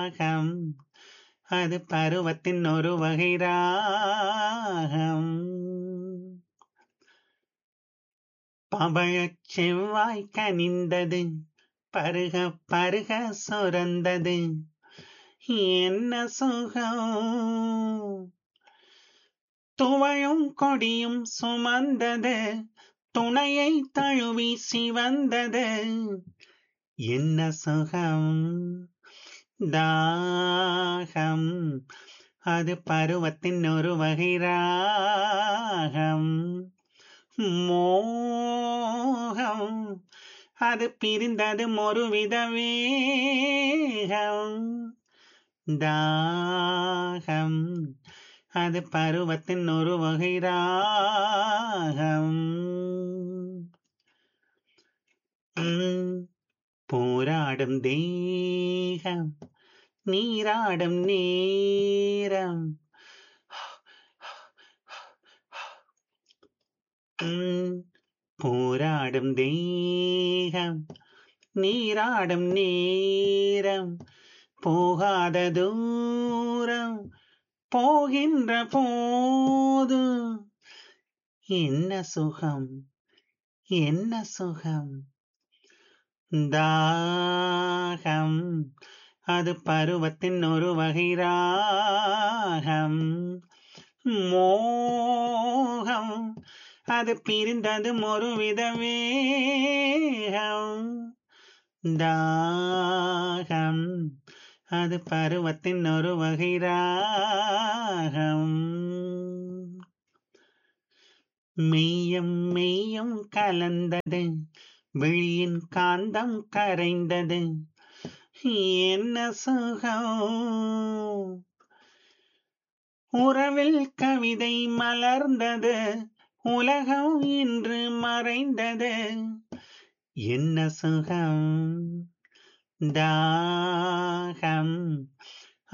ராகம் அது பருவத்தின் ஒரு வகை ராகம் பவழச் செவ்வாய் கனிந்தது பருக பருக சுரந்தது என்ன சுகம் துவழும் கொடியும் சுமந்தது துணையை தழுவி சிவந்தது என்ன சுகம் தாகம் அது பருவத்தின் ஒரு வகை ராகம் மோகம் அது பிரிந்தது ஒருவித வேகம் தாகம் அது பருவத்தின் ஒரு வகை ராகம் உம், போராடும் தேகம் நீராடும் நேரம் உம், போராடும் தேகம் நீராடும் நேரம் போகாத தூரம் போகின்ற போது என்ன சுகம் என்ன சுகம் தாகம் அது பருவத்தின் ஒரு வகை ராகம் மோகம் அது பிரிந்தது ஒருவித வேகம் தாகம் அது பருவத்தின் ஒரு வகை ராகம் மெய்யம் மெய்யம் கலந்தது விழியின் காந்தம் கரைந்தது என்ன சுகம் உறவில் கவிதை மலர்ந்தது உலகம் இன்று மறைந்தது என்ன சுகம் தாகம்